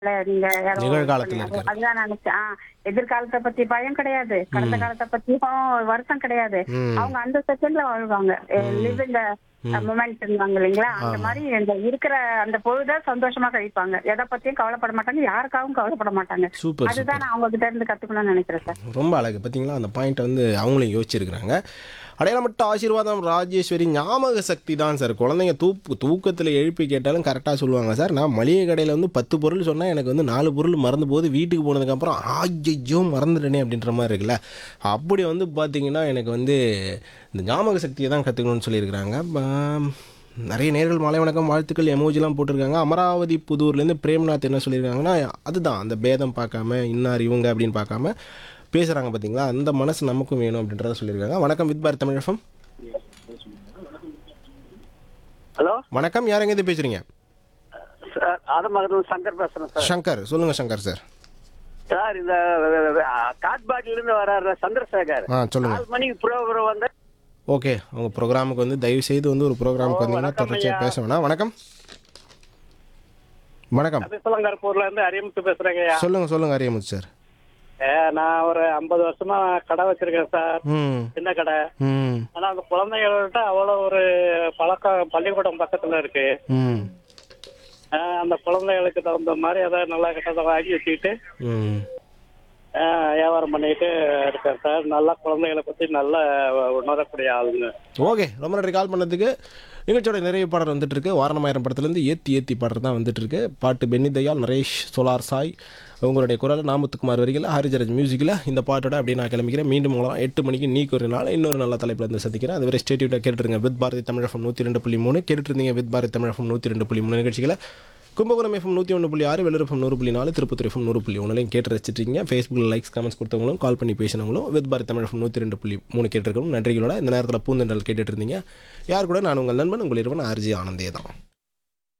இல்ல, நீங்க யாரோ நிகழ்காலத்துல பண்ணி- இருக்கிறது. அதுதான் நினைச்சேன் ஆ, எதிர்காலத்தை பத்தி பயம் கிடையாது கடந்த காலத்தை பத்தியும் வருத்தம் கிடையாது ம். அவங்க அந்த செகண்ட்ல வாழ்வாங்க லிவ் இந்த மொமெண்ட் இல்லைங்களா அந்த மாதிரி இந்த இருக்கிற அந்த பொழுத சந்தோஷமா கழிப்பாங்க எதை பத்தியும் கவலைப்பட மாட்டாங்க யாருக்காகவும் கவலைப்பட மாட்டாங்க சூப்பர் அதுதான் நான் அவங்க கிட்ட இருந்து கத்துக்கணும்னு நினைக்கிறேன் சார் ரொம்ப அழகு பார்த்தீங்களா அந்த பாயிண்ட் வந்து அவங்களும் யோசிச்சிருக்கிறாங்க அடையாளமட்ட ஆசீர்வாதம் ராஜேஸ்வரி ஞாபக சக்தி தான் சார் குழந்தைங்க தூக்கு தூக்கத்தில் எழுப்பி கேட்டாலும் கரெக்டாக சொல்லுவாங்க சார் நான் மளிகை கடையில் வந்து பத்து பொருள் சொன்னால் எனக்கு வந்து நாலு பொருள் மறந்து போது வீட்டுக்கு போனதுக்கப்புறம் ஆஜ்ஜோ மறந்துட்டேனே அப்படின்ற மாதிரி இருக்குல்ல அப்படி வந்து பார்த்தீங்கன்னா எனக்கு வந்து இந்த ஞாபக சக்தியை தான் கற்றுக்கணும்னு சொல்லியிருக்கிறாங்க ப- நிறைய நேர்கள் மாலை வணக்கம் வாழ்த்துக்கள் எமோஜிலாம் போட்டிருக்காங்க அமராவதி புதூர்லேருந்து பிரேம்நாத் என்ன சொல்லியிருக்காங்கன்னா அதுதான் அந்த பேதம் பார்க்காம இன்னார் இவங்க அப்படின்னு பார்க்காம பேசுகிறாங்க பார்த்தீங்களா அந்த மனசு நமக்கும் வேணும் அப்படின்றத சொல்லியிருக்காங்க வணக்கம் வித் பார் தமிழகம் ஹலோ வணக்கம் யார் எங்கேருந்து பேசுகிறீங்க சார் ஆதமகன் சங்கர் பேசுறேன் சார் சங்கர் சொல்லுங்கள் சங்கர் சார் சார் இந்த காட்பாடியில இருந்து வர்றாரு சந்திரசேகர் ஆ சொல்லுங்கள் நாலு மணிக்கு ப்ரோக்ராம் வந்து ஓகே உங்கள் ப்ரோக்ராமுக்கு வந்து தயவு செய்து வந்து ஒரு ப்ரோக்ராமுக்கு வந்தீங்கன்னா தொடர்ச்சியாக பேச வேணாம் வணக்கம் வணக்கம் விசலங்கர்பூர்ல இருந்து அரியமுத்து பேசுறேங்கய்யா சொல்லுங்கள் சொல்லுங்கள் அரியமுத்து சார் ஏ, நான் ஒரு ஐம்பது வருஷமா கடை வச்சிருக்கேன் சார் ம் சின்ன கடை ம் ஆனா அந்த குழந்தைகள்கிட்ட அவ்வளவு ஒரு பழக்கம் பள்ளிக்கூடம் பக்கத்துல இருக்கு ம் ஆ, அந்த குழந்தைகளுக்கு தகுந்த மாதிரி ஏதாவது நல்லா கிட்டதை வாங்கி வச்சுக்கிட்டு ம் ஆ, வியாபாரம் பண்ணிட்டு இருக்கேன் சார் நல்லா குழந்தைகளை பத்தி நல்லா உணரக்கூடிய ஆளுங்க ஓகே ரொம்ப நன்றி கால் பண்ணதுக்கு நிகழ்ச்சியோட நிறைய பாடல் வந்துட்டு இருக்கு வாரணமாயிரம் படத்துலேருந்து ஏத்தி ஏத்தி பாடுறது தான் வந்துட்டு இருக்கு பாட்டு பென்னி தயால் நரேஷ் சோலார் சாய் உங்களுடைய குரல் நாமத்துக்குமார் வரிகள் ஹரிஜரஜ் மியூசிக்கில் இந்த பாட்டோட அப்படியே நான் கிளம்பிக்கிறேன் மீண்டும் உங்களாம் எட்டு மணிக்கு நீக்கு ஒரு நாள் இன்னொரு நல்ல தலைப்பில் இருந்து சந்திக்கிறேன் அதுவரை ஸ்டேட்யூட்டாக கேட்டுருங்க வித் பாரதி தமிழகம் நூற்றி ரெண்டு புள்ளி மூணு கேட்டுட்டு இருந்தீங்க வித் பாரதி தமிழகம் நூற்றி ரெண்டு புள்ளி மூணு நிகழ்ச்சிகளை கும்பகோணம் எஃப்எம் நூற்றி ஒன்று புள்ளி ஆறு வெள்ளூர் எஃப்எம் நூறு புள்ளி நாலு திருப்பத்தூர் எஃப்எம் நூறு புள்ளி ஒன்றுலையும் கேட்டு ரசிச்சிருக்கீங்க ஃபேஸ்புக்கில் லைக்ஸ் கமெண்ட்ஸ் கொடுத்தவங்களும் கால் பண்ணி பேசினவங்களும் வித் பாரத் தமிழ் எஃப்எம் நூற்றி ரெண்டு புள்ளி மூணு கேட்டிருக்கணும் நன்றிகளோட இந்த நேரத்தில் பூந்தெண்டல் கேட்டுட்டு இருந்தீங்க யார் கூட நான் உங்கள் நண்பன் உங்கள் இருவன் ஆர்ஜி ஆனந்தே தான்